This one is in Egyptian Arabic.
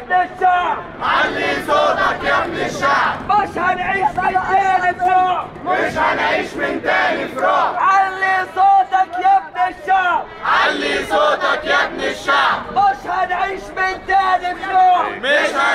ابن الشعب علي صوتك يا ابن الشعب مش هنعيش من تاني في رعب مش هنعيش من تاني في رعب علي صوتك يا ابن الشعب علي صوتك يا ابن الشعب مش هنعيش من تاني في رعب مش